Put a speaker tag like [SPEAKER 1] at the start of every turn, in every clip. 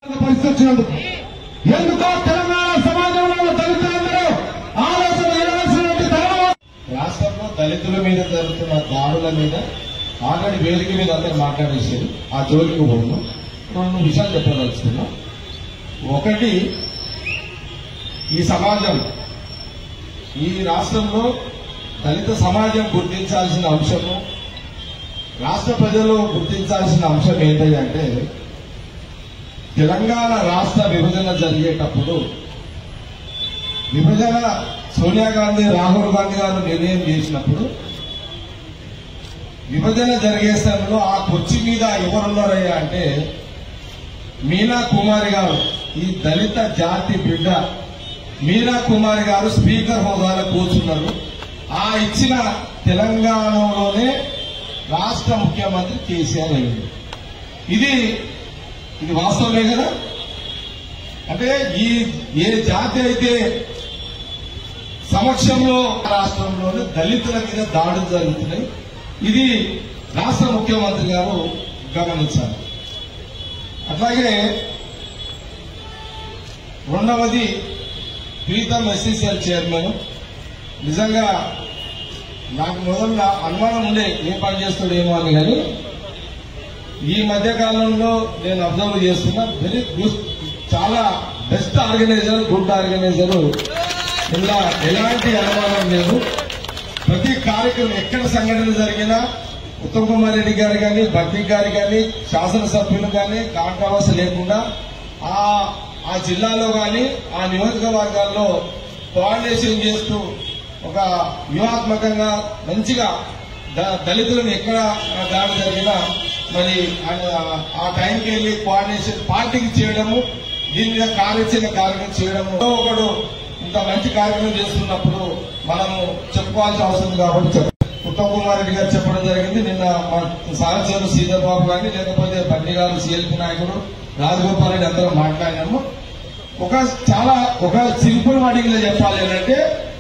[SPEAKER 1] పరిస్థితి వచ్చినందుకు ఎందుకో తెలంగాణ సమాజంలో దళితులందరూ ఆలోచన చేయాల్సినటువంటి తరం
[SPEAKER 2] రాష్ట్రంలో దళితుల మీద జరుగుతున్న దాడుల మీద ఆల్రెడీ వేదిక మీద అందరూ మాట్లాడేసారు ఆ జోలికి పోను రెండు విషయాలు చెప్పదలుచుకున్నాం ఒకటి ఈ సమాజం ఈ రాష్ట్రంలో దళిత సమాజం గుర్తించాల్సిన అంశము రాష్ట్ర ప్రజలు గుర్తించాల్సిన అంశం ఏంటంటే తెలంగాణ రాష్ట్ర విభజన జరిగేటప్పుడు విభజన సోనియా గాంధీ రాహుల్ గాంధీ గారు నిర్ణయం చేసినప్పుడు విభజన జరిగే సమయంలో ఆ కుర్చీ మీద ఎవరున్నారయ్యా అంటే మీనా కుమారి గారు ఈ దళిత జాతి బిడ్డ మీనా కుమారి గారు స్పీకర్ హోదాలో కూర్చున్నారు ఆ ఇచ్చిన తెలంగాణలోనే రాష్ట్ర ముఖ్యమంత్రి కేసీఆర్ అయ్యింది ఇది ఇది వాస్తవమే కదా అంటే ఈ ఏ జాతి అయితే సమక్షంలో రాష్ట్రంలోని దళితుల మీద దాడులు జరుగుతున్నాయి ఇది రాష్ట్ర ముఖ్యమంత్రి గారు గమనించాలి అట్లాగే రెండవది ప్రీతం ఎస్సీసీఎల్ చైర్మన్ నిజంగా నాకు మొదలు అనుమానం ఉండే ఏం పని చేస్తాడేమో అని కానీ ఈ మధ్య కాలంలో నేను అబ్జర్వ్ చేస్తున్నా వెరీ గుడ్ చాలా బెస్ట్ ఆర్గనైజర్ గుడ్ ఆర్గనైజర్ ఇలా ఎలాంటి అనుమానం లేదు ప్రతి కార్యక్రమం ఎక్కడ సంఘటన జరిగినా ఉత్తమ్ కుమార్ రెడ్డి గారు కానీ భర్తీ గారు కానీ శాసనసభ్యులు కానీ కాంట్రవర్సీ లేకుండా ఆ ఆ జిల్లాలో కానీ ఆ నియోజకవర్గాల్లో కోఆర్డినేషన్ చేస్తూ ఒక వ్యూహాత్మకంగా మంచిగా ద- దళితులను ఎక్కడ దాడి జరిగినా మరి ఆయన ఆ టైంకి వెళ్ళి కోఆర్డినేషన్ పార్టీకి చేయడము దీని మీద కార్యాచరణ కార్యక్రమం చేయడము ఏదో ఒకడు ఇంత మంచి కార్యక్రమం చేస్తున్నప్పుడు మనము చెప్పుకోవాల్సిన అవసరం ఉంది కాబట్టి చెప్ప- ఉత్తమ్ కుమార్ రెడ్డి గారు చెప్పడం జరిగింది నిన్న మా సహచరులు శ్రీధర్ బాబు గారిని లేకపోతే బండి గారు సిఎల్పి నాయకుడు రాజగోపాల్ రెడ్డి అందరూ మాట్లాడినాము ఒక చాలా ఒక సింపుల్ వాటిలో చెప్పాలి ఏంటంటే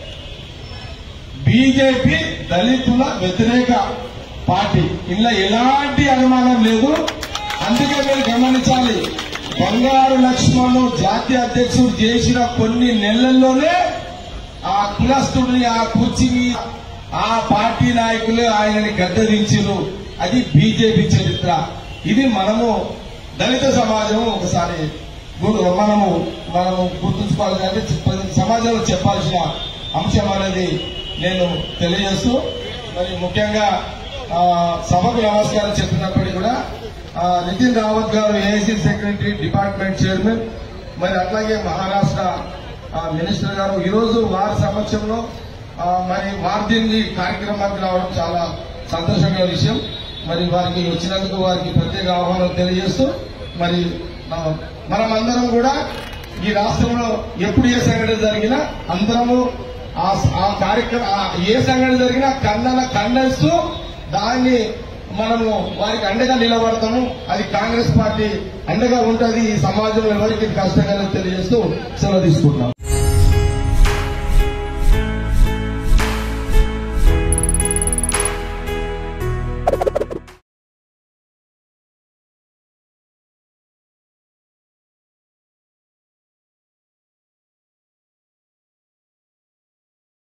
[SPEAKER 2] బీజేపీ దళితుల వ్యతిరేక పార్టీ ఇందులో ఎలాంటి అనుమానం లేదు అందుకే మీరు గమనించాలి బంగారు లక్ష్మణ్ జాతీయ అధ్యక్షుడు చేసిన కొన్ని నెలల్లోనే ఆ కులస్తుడిని ఆ కుర్చీని ఆ పార్టీ నాయకులు ఆయనని గద్దెదించారు అది బీజేపీ చరిత్ర ఇది మనము దళిత సమాజం ఒకసారి గు- మనము మనము గుర్తుంచుకోవాలి అంటే సమాజంలో చెప్పాల్సిన అంశం అనేది నేను తెలియజేస్తూ మరి ముఖ్యంగా ఆ, సభకు నమస్కారం చెప్పినప్పటికీ కూడా ఆ, నితిన్ రావత్ గారు ఏఐసీ సెక్రటరీ డిపార్ట్మెంట్ చైర్మన్ మరి అట్లాగే మహారాష్ట్ర ఆ, మినిస్టర్ గారు ఈరోజు వారి సమక్షంలో ఆ, మరి వారి దీనికి కార్యక్రమానికి రావడం చాలా సంతోషమైన విషయం మరి వారికి వచ్చినందుకు వారికి ప్రత్యేక ఆహ్వానం తెలియజేస్తూ మరి ఆ, మనమందరం కూడా ఈ రాష్ట్రంలో ఎప్పుడు ఏ సంఘటన జరిగినా అందరము ఆ ఆ కార్యక్రమం ఆ ఏ సంఘటన జరిగినా ఖండన ఖండిస్తూ దాన్ని మనము వారికి అండగా నిలబడతాము అది కాంగ్రెస్ పార్టీ అండగా ఉంటది ఈ సమాజంలో ఎవరికి కష్టంగా తెలియజేస్తూ సెలవు తీసుకుంటున్నాం